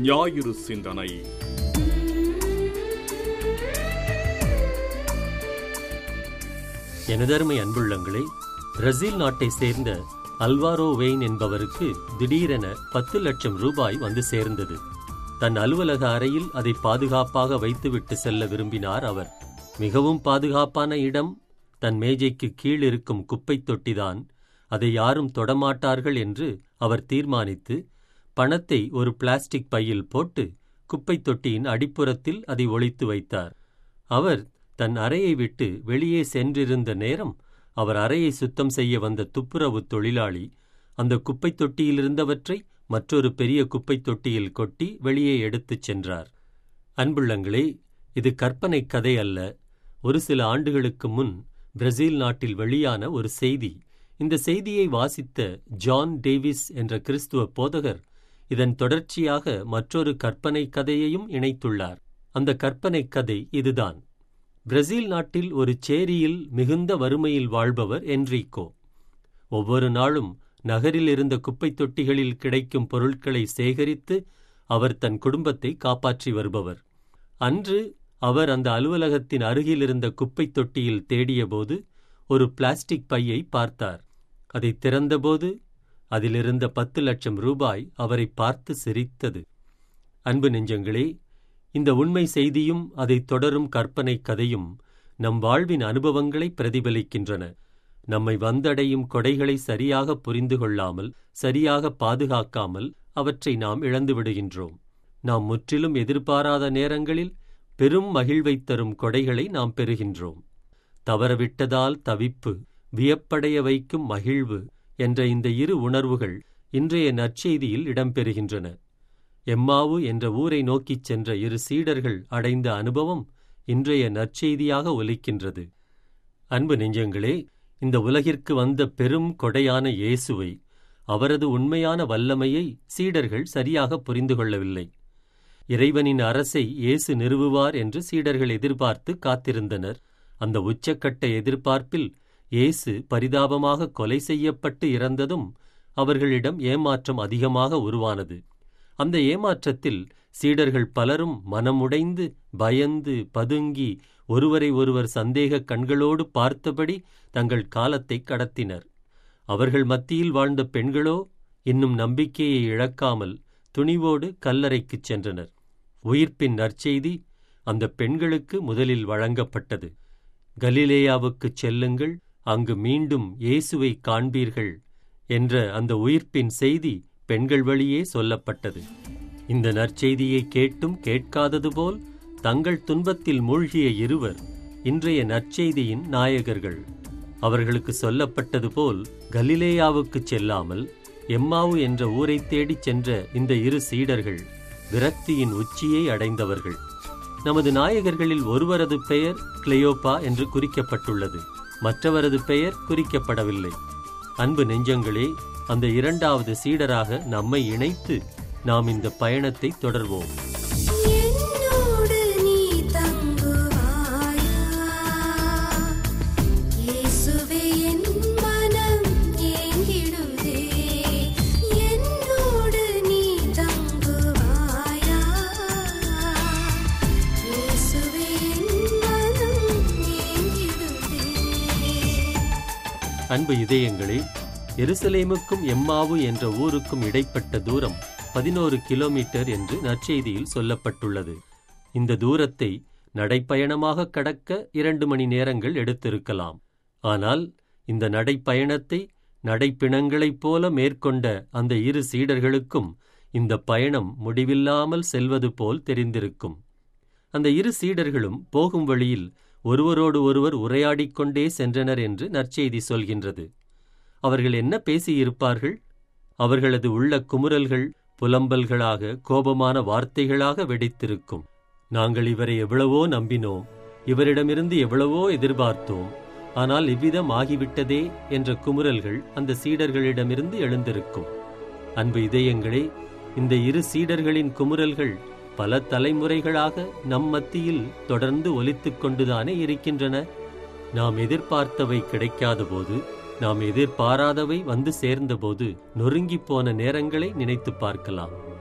ஞாயிறு சிந்தனை எனதருமை அன்புள்ளங்களே பிரேசில் நாட்டை சேர்ந்த அல்வாரோ வெயின் என்பவருக்கு திடீரென பத்து லட்சம் ரூபாய் வந்து சேர்ந்தது தன் அலுவலக அறையில் அதை பாதுகாப்பாக வைத்துவிட்டு செல்ல விரும்பினார் அவர் மிகவும் பாதுகாப்பான இடம் தன் மேஜைக்கு கீழ் இருக்கும் குப்பைத் தொட்டிதான் அதை யாரும் தொடமாட்டார்கள் என்று அவர் தீர்மானித்து பணத்தை ஒரு பிளாஸ்டிக் பையில் போட்டு குப்பைத் தொட்டியின் அடிப்புறத்தில் அதை ஒளித்து வைத்தார் அவர் தன் அறையை விட்டு வெளியே சென்றிருந்த நேரம் அவர் அறையை சுத்தம் செய்ய வந்த துப்புரவு தொழிலாளி அந்த குப்பைத் தொட்டியிலிருந்தவற்றை மற்றொரு பெரிய குப்பைத் தொட்டியில் கொட்டி வெளியே எடுத்துச் சென்றார் அன்புள்ளங்களே இது கற்பனை கதை அல்ல ஒரு சில ஆண்டுகளுக்கு முன் பிரேசில் நாட்டில் வெளியான ஒரு செய்தி இந்த செய்தியை வாசித்த ஜான் டேவிஸ் என்ற கிறிஸ்துவ போதகர் இதன் தொடர்ச்சியாக மற்றொரு கற்பனை கதையையும் இணைத்துள்ளார் அந்த கற்பனை கதை இதுதான் பிரேசில் நாட்டில் ஒரு சேரியில் மிகுந்த வறுமையில் வாழ்பவர் என்ரிகோ ஒவ்வொரு நாளும் நகரில் இருந்த குப்பைத் தொட்டிகளில் கிடைக்கும் பொருட்களை சேகரித்து அவர் தன் குடும்பத்தை காப்பாற்றி வருபவர் அன்று அவர் அந்த அலுவலகத்தின் அருகில் இருந்த குப்பைத் தொட்டியில் தேடியபோது ஒரு பிளாஸ்டிக் பையை பார்த்தார் அதை திறந்தபோது அதிலிருந்த பத்து லட்சம் ரூபாய் அவரை பார்த்து சிரித்தது அன்பு நெஞ்சங்களே இந்த உண்மை செய்தியும் அதைத் தொடரும் கற்பனை கதையும் நம் வாழ்வின் அனுபவங்களை பிரதிபலிக்கின்றன நம்மை வந்தடையும் கொடைகளை சரியாக புரிந்து கொள்ளாமல் சரியாக பாதுகாக்காமல் அவற்றை நாம் இழந்து விடுகின்றோம் நாம் முற்றிலும் எதிர்பாராத நேரங்களில் பெரும் மகிழ்வைத் தரும் கொடைகளை நாம் பெறுகின்றோம் தவறவிட்டதால் தவிப்பு வியப்படைய வைக்கும் மகிழ்வு என்ற இந்த இரு உணர்வுகள் இன்றைய நற்செய்தியில் இடம்பெறுகின்றன எம்மாவு என்ற ஊரை நோக்கிச் சென்ற இரு சீடர்கள் அடைந்த அனுபவம் இன்றைய நற்செய்தியாக ஒலிக்கின்றது அன்பு நெஞ்சங்களே இந்த உலகிற்கு வந்த பெரும் கொடையான இயேசுவை அவரது உண்மையான வல்லமையை சீடர்கள் சரியாக புரிந்து கொள்ளவில்லை இறைவனின் அரசை இயேசு நிறுவுவார் என்று சீடர்கள் எதிர்பார்த்து காத்திருந்தனர் அந்த உச்சக்கட்ட எதிர்பார்ப்பில் இயேசு பரிதாபமாக கொலை செய்யப்பட்டு இறந்ததும் அவர்களிடம் ஏமாற்றம் அதிகமாக உருவானது அந்த ஏமாற்றத்தில் சீடர்கள் பலரும் மனமுடைந்து பயந்து பதுங்கி ஒருவரை ஒருவர் சந்தேக கண்களோடு பார்த்தபடி தங்கள் காலத்தை கடத்தினர் அவர்கள் மத்தியில் வாழ்ந்த பெண்களோ இன்னும் நம்பிக்கையை இழக்காமல் துணிவோடு கல்லறைக்குச் சென்றனர் உயிர்ப்பின் நற்செய்தி அந்த பெண்களுக்கு முதலில் வழங்கப்பட்டது கலிலேயாவுக்குச் செல்லுங்கள் அங்கு மீண்டும் இயேசுவை காண்பீர்கள் என்ற அந்த உயிர்ப்பின் செய்தி பெண்கள் வழியே சொல்லப்பட்டது இந்த நற்செய்தியை கேட்டும் கேட்காதது போல் தங்கள் துன்பத்தில் மூழ்கிய இருவர் இன்றைய நற்செய்தியின் நாயகர்கள் அவர்களுக்கு சொல்லப்பட்டது போல் கலிலேயாவுக்குச் செல்லாமல் எம்மாவு என்ற ஊரைத் தேடிச் சென்ற இந்த இரு சீடர்கள் விரக்தியின் உச்சியை அடைந்தவர்கள் நமது நாயகர்களில் ஒருவரது பெயர் கிளையோப்பா என்று குறிக்கப்பட்டுள்ளது மற்றவரது பெயர் குறிக்கப்படவில்லை அன்பு நெஞ்சங்களே அந்த இரண்டாவது சீடராக நம்மை இணைத்து நாம் இந்த பயணத்தை தொடர்வோம் என்னோடு நீ தங்குவாயா இயேசுவே என் மனம் ஏங்கிடுதே என்னோடு நீ தங்குவாயா இயேசுவே என் மனம் ஏங்கிடுதே அன்பு இதயங்களே எருசலேமுக்கும் எம்மாவு என்ற ஊருக்கும் இடைப்பட்ட தூரம் பதினோரு கிலோமீட்டர் என்று நற்செய்தியில் சொல்லப்பட்டுள்ளது இந்த தூரத்தை நடைப்பயணமாக கடக்க இரண்டு மணி நேரங்கள் எடுத்திருக்கலாம் ஆனால் இந்த நடைப்பயணத்தை நடைப்பிணங்களைப் போல மேற்கொண்ட அந்த இரு சீடர்களுக்கும் இந்த பயணம் முடிவில்லாமல் செல்வது போல் தெரிந்திருக்கும் அந்த இரு சீடர்களும் போகும் வழியில் ஒருவரோடு ஒருவர் உரையாடிக் கொண்டே சென்றனர் என்று நற்செய்தி சொல்கின்றது அவர்கள் என்ன பேசியிருப்பார்கள் அவர்களது உள்ள குமுறல்கள் புலம்பல்களாக கோபமான வார்த்தைகளாக வெடித்திருக்கும் நாங்கள் இவரை எவ்வளவோ நம்பினோம் இவரிடமிருந்து எவ்வளவோ எதிர்பார்த்தோம் ஆனால் இவ்விதம் ஆகிவிட்டதே என்ற குமுறல்கள் அந்த சீடர்களிடமிருந்து எழுந்திருக்கும் அன்பு இதயங்களே இந்த இரு சீடர்களின் குமுறல்கள் பல தலைமுறைகளாக நம் மத்தியில் தொடர்ந்து ஒலித்துக் கொண்டுதானே இருக்கின்றன நாம் எதிர்பார்த்தவை கிடைக்காதபோது நாம் எதிர்பாராதவை வந்து சேர்ந்தபோது நொறுங்கிப் போன நேரங்களை நினைத்துப் பார்க்கலாம்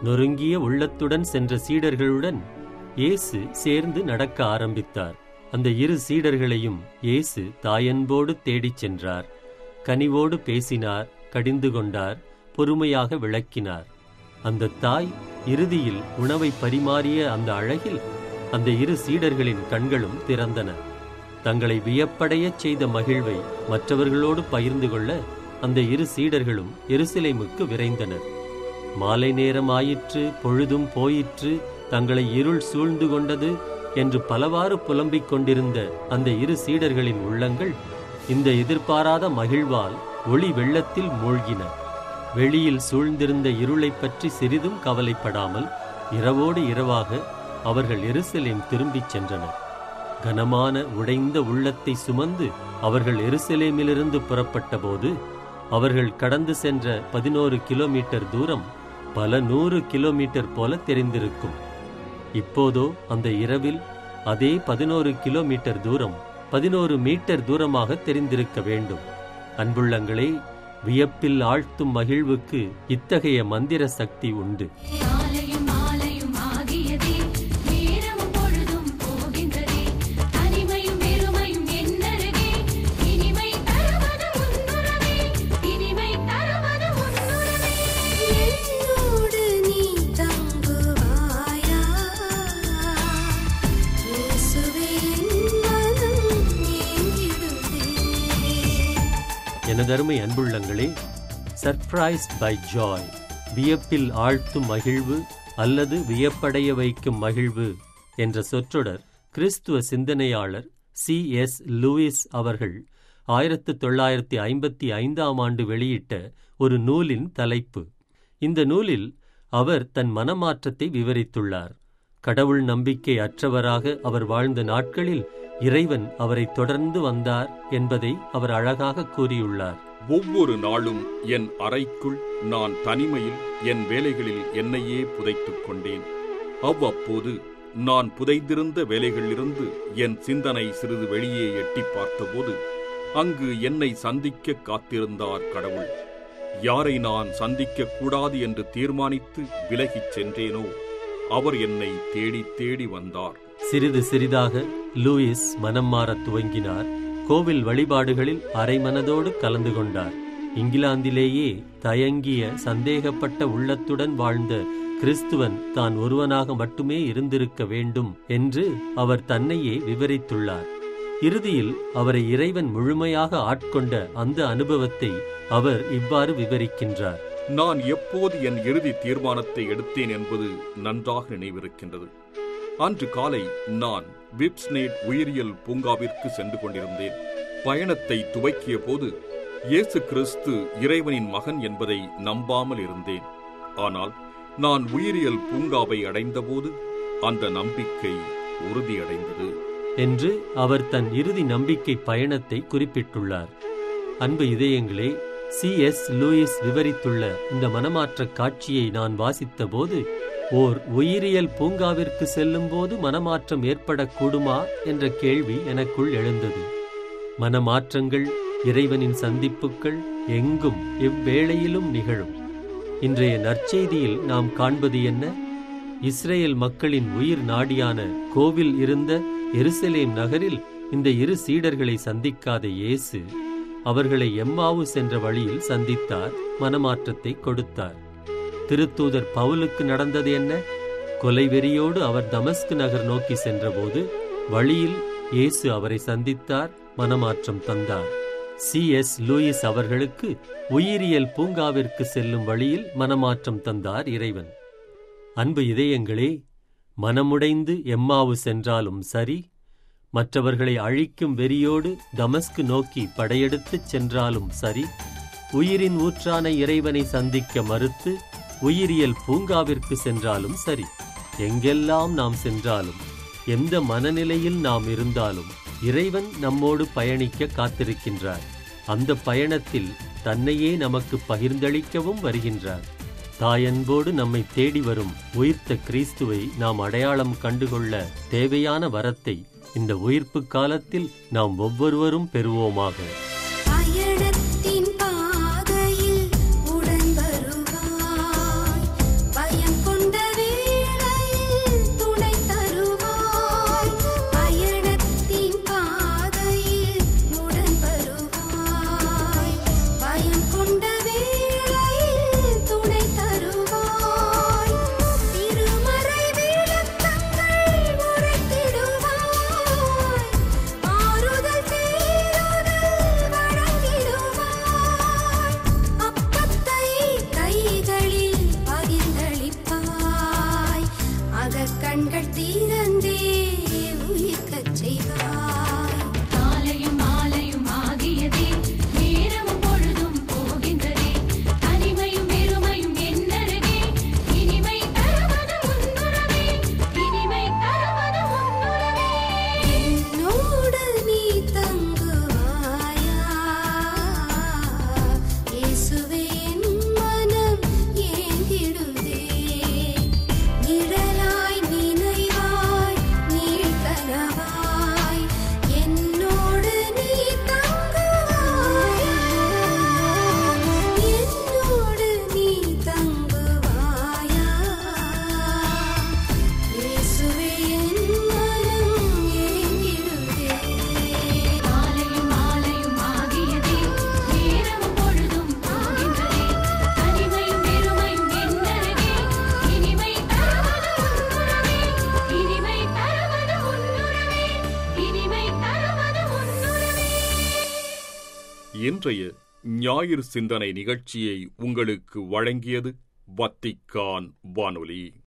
நொறுங்கிய உள்ளத்துடன் சென்ற சீடர்களுடன் இயேசு சேர்ந்து நடக்க ஆரம்பித்தார் அந்த இரு சீடர்களையும் இயேசு தாயன்போடு தேடிச் சென்றார் கனிவோடு பேசினார் கடிந்து கொண்டார் பொறுமையாக விளக்கினார் அந்த தாய் இறுதியில் உணவை பரிமாறிய அந்த அழகில் அந்த இரு சீடர்களின் கண்களும் திறந்தன தங்களை வியப்படையச் செய்த மகிழ்வை மற்றவர்களோடு பகிர்ந்து கொள்ள அந்த இரு சீடர்களும் எருசலேமுக்கு விரைந்தனர் மாலை நேரம் ஆயிற்று பொழுதும் போயிற்று தங்களை இருள் சூழ்ந்து கொண்டது என்று பலவாறு புலம்பிக் கொண்டிருந்த அந்த இரு சீடர்களின் உள்ளங்கள் இந்த எதிர்பாராத மகிழ்வால் ஒளி வெள்ளத்தில் மூழ்கின வெளியில் சூழ்ந்திருந்த இருளைப் பற்றி சிறிதும் கவலைப்படாமல் இரவோடு இரவாக அவர்கள் எருசலேம் திரும்பிச் சென்றனர் கனமான உடைந்த உள்ளத்தை சுமந்து அவர்கள் எருசலேமிலிருந்து புறப்பட்டபோது அவர்கள் கடந்து சென்ற பதினோரு கிலோமீட்டர் தூரம் பல நூறு கிலோமீட்டர் போல தெரிந்திருக்கும் இப்போதோ அந்த இரவில் அதே பதினோரு கிலோமீட்டர் தூரம் பதினோரு மீட்டர் தூரமாக தெரிந்திருக்க வேண்டும் அன்புள்ளங்களே வியப்பில் ஆழ்த்தும் மகிழ்வுக்கு இத்தகைய மந்திர சக்தி உண்டு மாலையும் மாலையும் ஆகியதே நேரமும் பொழுதும் போகின்றதே தனிமையும் வெறுமையும் என்னருகே இனிமை தருவது உன்னுறவே இனிமை தருவது உன்னுறவே என்னோடு நீ தங்குவாயா இயேசுவே என் மனம் ஏங்கிடுதே எனதருமை அன்புள்ளங்களே சர்ப்ரைஸ்ட் பை ஜாய் வியப்பில் ஆழ்த்தும் மகிழ்வு அல்லது வியப்படைய வைக்கும் மகிழ்வு என்ற சொற்றொடர் கிறிஸ்துவ சிந்தனையாளர் சி எஸ் லூயிஸ் அவர்கள் ஆயிரத்து தொள்ளாயிரத்தி ஐம்பத்தி ஐந்தாம் ஆண்டு வெளியிட்ட ஒரு நூலின் தலைப்பு இந்த நூலில் அவர் தன் மனமாற்றத்தை விவரித்துள்ளார் கடவுள் நம்பிக்கை அற்றவராக அவர் வாழ்ந்த நாட்களில் இறைவன் அவரை தொடர்ந்து வந்தார் என்பதை அவர் அழகாக கூறியுள்ளார் ஒவ்வொரு நாளும் என் அறைக்குள் நான் தனிமையில் என் வேலைகளில் என்னையே புதைத்துக் கொண்டேன் அவ்வப்போது நான் புதைந்திருந்த வேலைகளிலிருந்து என் சிந்தனை சிறிது வெளியே எட்டிப் பார்த்தபோது அங்கு என்னை சந்திக்க காத்திருந்தார் கடவுள் யாரை நான் சந்திக்கக் கூடாது என்று தீர்மானித்து விலகிச் சென்றேனோ அவர் என்னை தேடித் தேடி வந்தார் சிறிது சிறிதாக லூயிஸ் மனம் மாறத் துவங்கினார் கோவில் வழிபாடுகளில் அரைமனதோடு கலந்து கொண்டார் இங்கிலாந்திலேயே தயங்கிய சந்தேகப்பட்ட உள்ளத்துடன் வாழ்ந்த கிறிஸ்துவன் தான் ஒருவனாக மட்டுமே இருந்திருக்க வேண்டும் என்று அவர் தன்னையே விவரித்துள்ளார் இறுதியில் அவரை இறைவன் முழுமையாக ஆட்கொண்ட அந்த அனுபவத்தை அவர் இவ்வாறு விவரிக்கின்றார் நான் எப்போது என் இறுதி தீர்மானத்தை எடுத்தேன் என்பது நன்றாக நினைவிருக்கின்றது அன்று காலை நான் விப்ஸ்னேட் உயிரியல் பூங்காவிற்கு சென்று கொண்டிருந்தேன் பயணத்தை துவக்கிய போது இயேசு கிறிஸ்து இறைவனின் மகன் என்பதை நம்பாமல் இருந்தேன் ஆனால் நான் உயிரியல் பூங்காவை அடைந்தபோது அந்த நம்பிக்கை உறுதியடைந்தது என்று அவர் தன் இறுதி நம்பிக்கை பயணத்தை குறிப்பிட்டுள்ளார் அன்பு இதயங்களே சி எஸ் லூயிஸ் விவரித்துள்ள இந்த மனமாற்ற காட்சியை நான் வாசித்தபோது ஓர் உயிரியல் பூங்காவிற்கு செல்லும்போது மனமாற்றம் ஏற்படக்கூடுமா என்ற கேள்வி எனக்குள் எழுந்தது மனமாற்றங்கள் இறைவனின் சந்திப்புகள் எங்கும் எவ்வேளையிலும் நிகழும் இன்றைய நற்செய்தியில் நாம் காண்பது என்ன இஸ்ரேல் மக்களின் உயிர் நாடியான கோவில் இருந்த எருசலேம் நகரில் இந்த இரு சீடர்களை சந்திக்காத இயேசு அவர்களை எம்மாவு சென்ற வழியில் சந்தித்தார் மனமாற்றத்தை கொடுத்தார் திருத்தூதர் பவுலுக்கு நடந்தது என்ன கொலைவெறியோடு அவர் தமஸ்கு நகர் நோக்கி சென்றபோது வழியில் இயேசு அவரை சந்தித்தார் மனமாற்றம் தந்தார் சி எஸ் லூயிஸ் அவர்களுக்கு உயிரியல் பூங்காவிற்கு செல்லும் வழியில் மனமாற்றம் தந்தார் இறைவன் அன்பு இதயங்களே மனமுடைந்து எம்மாவு சென்றாலும் சரி மற்றவர்களை அழிக்கும் வெறியோடு தமஸ்கு நோக்கி படையெடுத்துச் சென்றாலும் சரி உயிரின் ஊற்றான இறைவனை சந்திக்க மறுத்து உயிரியல் பூங்காவிற்கு சென்றாலும் சரி எங்கெல்லாம் நாம் சென்றாலும் எந்த மனநிலையில் நாம் இருந்தாலும் இறைவன் நம்மோடு பயணிக்க காத்திருக்கின்றார் அந்த பயணத்தில் தன்னையே நமக்கு பகிர்ந்தளிக்கவும் வருகின்றார் தாயன்போடு நம்மை தேடி வரும் உயிர்த்த கிறிஸ்துவை நாம் அடையாளம் கண்டுகொள்ள தேவையான வரத்தை இந்த உயிர்ப்பு காலத்தில் நாம் ஒவ்வொருவரும் பெறுவோமாக பயணத்தின் பாதையில் உடன் வருவாய் பயம் கொண்ட இன்றைய ஞாயிறு சிந்தனை நிகழ்ச்சியை உங்களுக்கு வழங்கியது வத்திக்கான் வானொலி